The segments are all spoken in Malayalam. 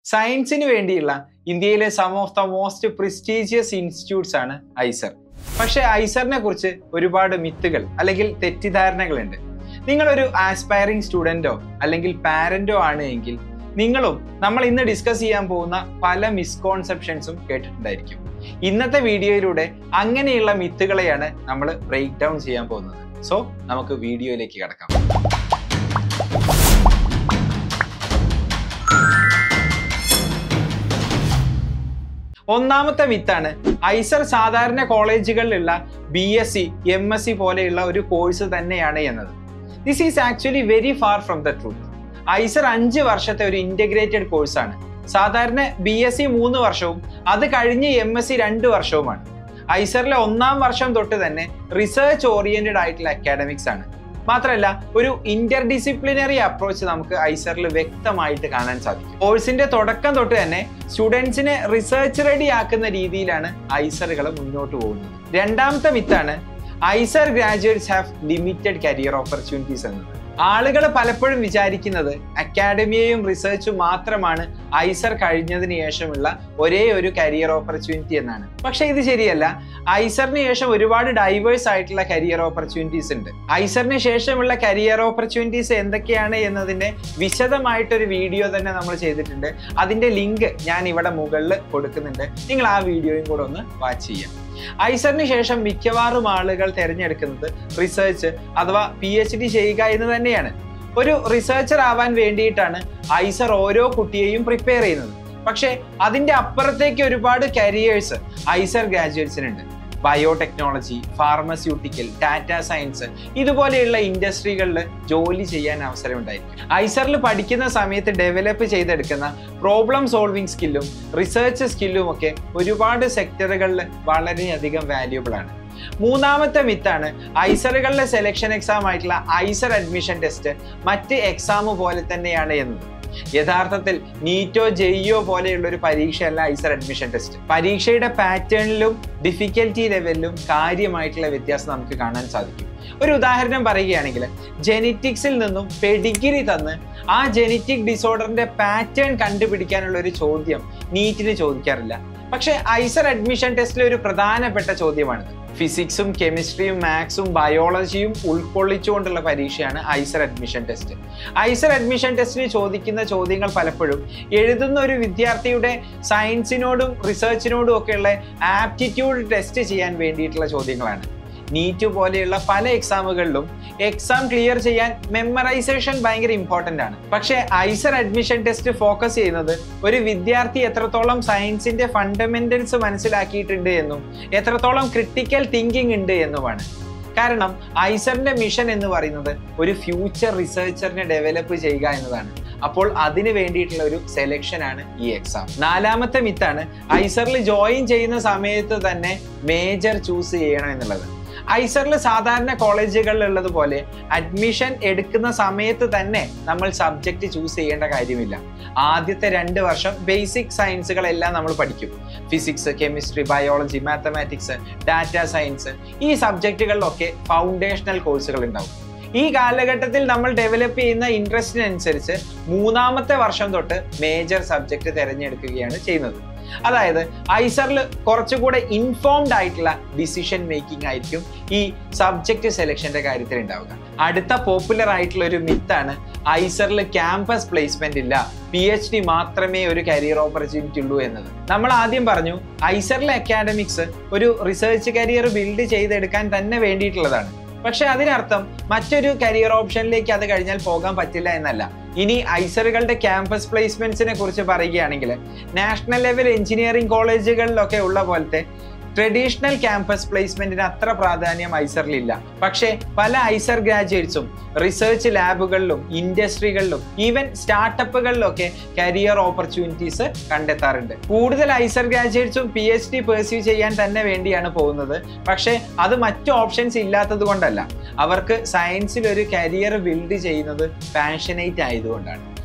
സയൻസിന് വേണ്ടിയുള്ള ഇന്ത്യയിലെ some of the most prestigious institutes ആണ് ഐസർ പക്ഷേ ഐസറിനെ കുറിച്ച് ഒരുപാട് മിത്തുകൾ അല്ലെങ്കിൽ തെറ്റിദ്ധാരണകളുണ്ട് നിങ്ങളൊരു ആസ്പയറിംഗ് സ്റ്റുഡൻറ്റോ അല്ലെങ്കിൽ പാരന്റോ ആണ് എങ്കിൽ നിങ്ങളും നമ്മൾ ഇന്ന് ഡിസ്കസ് ചെയ്യാൻ പോകുന്ന പല മിസ്കോൺസെപ്ഷൻസും കേട്ടിട്ടുണ്ടായിരിക്കും ഇന്നത്തെ വീഡിയോയിലൂടെ അങ്ങനെയുള്ള മിത്തുകളെയാണ് നമ്മൾ ബ്രേക്ക് ഡൗൺ ചെയ്യാൻ പോകുന്നത് സോ നമുക്ക് വീഡിയോയിലേക്ക് കിടക്കാം ഒന്നാമത്തെ മിത്താണ് ഐസർ സാധാരണ കോളേജുകളിലുള്ള B S C M S C പോലെയുള്ള ഒരു കോഴ്സ് തന്നെയാണ് എന്നത് this is actually very far from the truth IISER അഞ്ച് വർഷത്തെ ഒരു ഇന്റഗ്രേറ്റഡ് കോഴ്സാണ് സാധാരണ ബി എസ് സി മൂന്ന് വർഷവും അത് കഴിഞ്ഞ് എം എസ് സി രണ്ട് വർഷവുമാണ് ഐസറിലെ ഒന്നാം വർഷം തൊട്ട് തന്നെ റിസർച്ച് ഓറിയന്റഡ് ആയിട്ടുള്ള അക്കാഡമിക്സ് ആണ് മാത്രമല്ല ഒരു ഇന്റർ ഡിസിപ്ലിനറി അപ്രോച്ച് നമുക്ക് ഐസറിൽ വ്യക്തമായിട്ട് കാണാൻ സാധിക്കും കോഴ്സിന്റെ തുടക്കം തൊട്ട് തന്നെ സ്റ്റുഡൻസിനെ റിസർച്ച് റെഡി ആക്കുന്ന രീതിയിലാണ് ഐസറുകൾ മുന്നോട്ട് പോകുന്നത് രണ്ടാമത്തെ മിത്താണ് IISER graduates have limited career opportunities എന്നത് ആളുകൾ പലപ്പോഴും വിചാരിക്കുന്നത് അക്കാഡമിയെയും റിസർച്ചും മാത്രമാണ് ഐസർ കഴിഞ്ഞതിന് ശേഷമുള്ള ഒരേ ഒരു കരിയർ ഓപ്പർച്യൂണിറ്റി എന്നാണ് പക്ഷെ ഇത് ശരിയല്ല ഐസറിന് ശേഷം ഒരുപാട് ഡൈവേഴ്സ് ആയിട്ടുള്ള കരിയർ ഓപ്പർച്യൂണിറ്റീസ് ഉണ്ട് ഐസറിന് ശേഷമുള്ള കരിയർ ഓപ്പർച്യൂണിറ്റീസ് എന്തൊക്കെയാണ് എന്നതിന്റെ വിശദമായിട്ടൊരു വീഡിയോ തന്നെ നമ്മൾ ചെയ്തിട്ടുണ്ട് അതിന്റെ ലിങ്ക് ഞാൻ ഇവിടെ മുകളിൽ കൊടുക്കുന്നുണ്ട് നിങ്ങൾ ആ വീഡിയോയും കൂടെ ഒന്ന് വാച്ച് ചെയ്യാം ഐസറിന് ശേഷം മിക്കവാറും ആളുകൾ തിരഞ്ഞെടുക്കുന്നത് റിസർച്ച് അഥവാ പി എച്ച് ഡി ചെയ്യുക എന്ന് തന്നെയാണ് ഒരു റിസർച്ചർ ആവാൻ വേണ്ടിയിട്ടാണ് ഐസർ ഓരോ കുട്ടിയെയും പ്രിപ്പയർ ചെയ്യുന്നത് പക്ഷേ അതിന്റെ അപ്പുറത്തേക്ക് ഒരുപാട് കരിയേഴ്സ് ഐസർ ഗ്രാജുവേറ്റ്സിനുണ്ട് ബയോടെക്നോളജി ഫാർമസ്യൂട്ടിക്കൽ ഡാറ്റ സയൻസ് ഇതുപോലെയുള്ള ഇൻഡസ്ട്രികളിൽ ജോലി ചെയ്യാൻ അവസരമുണ്ടായിരിക്കും ഐസറിൽ പഠിക്കുന്ന സമയത്ത് ഡെവലപ്പ് ചെയ്തെടുക്കുന്ന പ്രോബ്ലം സോൾവിങ് സ്കില്ലും റിസർച്ച് സ്കില്ലും ഒക്കെ ഒരുപാട് സെക്ടറുകളിൽ വളരെയധികം വാല്യൂബിൾ ആണ് മൂന്നാമത്തെ മിത്താണ് ഐസറുകളിലെ സെലക്ഷൻ എക്സാം ആയിട്ടുള്ള ഐസർ അഡ്മിഷൻ ടെസ്റ്റ് മറ്റ് എക്സാം പോലെ തന്നെയാണ് എന്നത് യഥാർത്ഥത്തിൽ നീറ്റോ ജെയ്യോ പോലെയുള്ള ഒരു പരീക്ഷയല്ല ഐസർ അഡ്മിഷൻ ടെസ്റ്റ് പരീക്ഷയുടെ പാറ്റേണിലും ഡിഫിക്കൽറ്റി ലെവലിലും കാര്യമായിട്ടുള്ള വ്യത്യാസം നമുക്ക് കാണാൻ സാധിക്കും ഒരു ഉദാഹരണം പറയുകയാണെങ്കിൽ ജെനറ്റിക്സിൽ നിന്നും പെഡിഗിരി തന്ന് ആ ജെനറ്റിക് ഡിസോർഡറിന്റെ പാറ്റേൺ കണ്ടുപിടിക്കാനുള്ള ഒരു ചോദ്യം നീറ്റിന് ചോദിക്കാറില്ല പക്ഷേ ഐസർ അഡ്മിഷൻ ടെസ്റ്റിലെ ഒരു പ്രധാനപ്പെട്ട ചോദ്യമാണിത് ഫിസിക്സും കെമിസ്ട്രിയും മാത്സും ബയോളജിയും ഉൾക്കൊള്ളിച്ചുകൊണ്ടുള്ള പരീക്ഷയാണ് IISER admission test IISER admission ടെസ്റ്റിന് ചോദിക്കുന്ന ചോദ്യങ്ങൾ പലപ്പോഴും എഴുതുന്ന ഒരു വിദ്യാർത്ഥിയുടെ സയൻസിനോടും റിസർച്ചിനോടും ഒക്കെയുള്ള ആപ്റ്റിറ്റ്യൂഡ് ടെസ്റ്റ് ചെയ്യാൻ വേണ്ടിയിട്ടുള്ള ചോദ്യങ്ങളാണ് നീറ്റ് പോലെയുള്ള പല എക്സാമുകളിലും എക്സാം ക്ലിയർ ചെയ്യാൻ മെമ്മറൈസേഷൻ ഭയങ്കര ഇമ്പോർട്ടൻ്റ് ആണ് പക്ഷേ ഐസർ അഡ്മിഷൻ ടെസ്റ്റ് ഫോക്കസ് ചെയ്യുന്നത് ഒരു വിദ്യാർത്ഥി എത്രത്തോളം സയൻസിന്റെ ഫണ്ടമെന്റൽസ് മനസ്സിലാക്കിയിട്ടുണ്ട് എന്നും എത്രത്തോളം ക്രിട്ടിക്കൽ തിങ്കിങ് ഉണ്ട് എന്നുമാണ് കാരണം ഐസറിന്റെ മിഷൻ എന്ന് പറയുന്നത് ഒരു ഫ്യൂച്ചർ റിസർച്ചറിനെ ഡെവലപ്പ് ചെയ്യുക എന്നതാണ് അപ്പോൾ അതിന് വേണ്ടിയിട്ടുള്ള ഒരു സെലക്ഷൻ ആണ് ഈ എക്സാം നാലാമത്തെ മിത്താണ് ഐസറിൽ ജോയിൻ ചെയ്യുന്ന സമയത്ത് തന്നെ മേജർ ചൂസ് ചെയ്യണം എന്നുള്ളത് ഐസറിൽ സാധാരണ കോളേജുകളിൽ ഉള്ളതുപോലെ അഡ്മിഷൻ എടുക്കുന്ന സമയത്ത് തന്നെ നമ്മൾ സബ്ജക്റ്റ് ചൂസ് ചെയ്യേണ്ട കാര്യമില്ല ആദ്യത്തെ രണ്ട് വർഷം ബേസിക് സയൻസുകളെല്ലാം നമ്മൾ പഠിക്കും physics chemistry biology mathematics data science ഈ സബ്ജക്റ്റുകളിലൊക്കെ ഫൗണ്ടേഷണൽ കോഴ്സുകൾ ഉണ്ടാവും ഈ കാലഘട്ടത്തിൽ നമ്മൾ ഡെവലപ്പ് ചെയ്യുന്ന ഇൻട്രസ്റ്റിനനുസരിച്ച് മൂന്നാമത്തെ വർഷം തൊട്ട് മേജർ സബ്ജക്റ്റ് തിരഞ്ഞെടുക്കുകയാണ് ചെയ്യുന്നത് അതായത് ഐസറിൽ കുറച്ചുകൂടെ ഇൻഫോംഡ് ആയിട്ടുള്ള ഡിസിഷൻ മേക്കിംഗ് ആയിരിക്കും ഈ സബ്ജക്റ്റ് സെലക്ഷന്റെ കാര്യത്തിൽ ഉണ്ടാവുക അടുത്ത പോപ്പുലർ ആയിട്ടുള്ള ഒരു മിത്താണ് ഐസറിൽ ക്യാമ്പസ് പ്ലേസ്മെന്റ് ഇല്ല പി എച്ച് ഡി മാത്രമേ ഒരു കരിയർ ഓപ്പർച്യൂണിറ്റി ഉള്ളൂ എന്നത് നമ്മൾ ആദ്യം പറഞ്ഞു ഐസറിലെ അക്കാഡമിക്സ് ഒരു റിസർച്ച് കരിയർ ബിൽഡ് ചെയ്തെടുക്കാൻ തന്നെ വേണ്ടിയിട്ടുള്ളതാണ് പക്ഷെ അതിനർത്ഥം മറ്റൊരു കരിയർ ഓപ്ഷനിലേക്ക് അത് കഴിഞ്ഞാൽ പോകാൻ പറ്റില്ല എന്നല്ല ഇനി ഐസറുകളുടെ ക്യാമ്പസ് പ്ലേസ്മെന്റ്സിനെ കുറിച്ച് പറയുകയാണെങ്കിൽ നാഷണൽ ലെവൽ എഞ്ചിനീയറിംഗ് കോളേജുകളിലൊക്കെ ഉള്ള പോലത്തെ ട്രഡീഷണൽ ക്യാമ്പസ് പ്ലേസ്മെന്റിന് അത്ര പ്രാധാന്യം ഐസറിലില്ല പക്ഷേ പല ഐസർ ഗ്രാജുവേറ്റ്സും റിസർച്ച് ലാബുകളിലും ഇൻഡസ്ട്രികളിലും ഈവൻ സ്റ്റാർട്ടപ്പുകളിലൊക്കെ കരിയർ ഓപ്പർച്യൂണിറ്റീസ് കണ്ടെത്താറുണ്ട് കൂടുതൽ ഐസർ ഗ്രാജുവേറ്റ്സും പി എച്ച് ഡി പെർസ്യൂ ചെയ്യാൻ തന്നെ വേണ്ടിയാണ് പോകുന്നത് പക്ഷേ അത് മറ്റു ഓപ്ഷൻസ് ഇല്ലാത്തത് കൊണ്ടല്ല അവർക്ക് സയൻസിൽ ഒരു കരിയർ ബിൽഡ് ചെയ്യുന്നത് പാഷനേറ്റ് ആയതുകൊണ്ടാണ്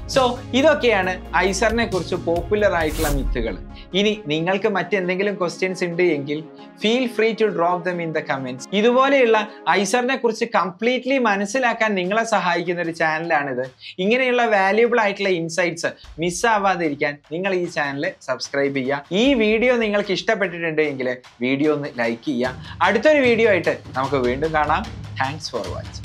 സോ ഇതൊക്കെയാണ് ഐസറിനെ കുറിച്ച് പോപ്പുലർ ആയിട്ടുള്ള മിത്തുകൾ ഇനി നിങ്ങൾക്ക് മറ്റെന്തെങ്കിലും ക്വസ്റ്റ്യൻസ് ഉണ്ട് എങ്കിൽ feel free to drop them in the comments ഇതുപോലെയുള്ള ഐസറിനെ കുറിച്ച് കംപ്ലീറ്റ്ലി മനസ്സിലാക്കാൻ നിങ്ങളെ സഹായിക്കുന്ന ഒരു ചാനലാണിത് ഇങ്ങനെയുള്ള വാല്യൂബിൾ ആയിട്ടുള്ള ഇൻസൈറ്റ്സ് മിസ്സാവാതിരിക്കാൻ നിങ്ങൾ ഈ ചാനൽ സബ്സ്ക്രൈബ് ചെയ്യുക ഈ വീഡിയോ നിങ്ങൾക്ക് ഇഷ്ടപ്പെട്ടിട്ടുണ്ടെങ്കിൽ വീഡിയോ ഒന്ന് ലൈക്ക് ചെയ്യുക അടുത്തൊരു വീഡിയോ ആയിട്ട് നമുക്ക് വീണ്ടും കാണാം താങ്ക്സ് ഫോർ വാച്ചിങ്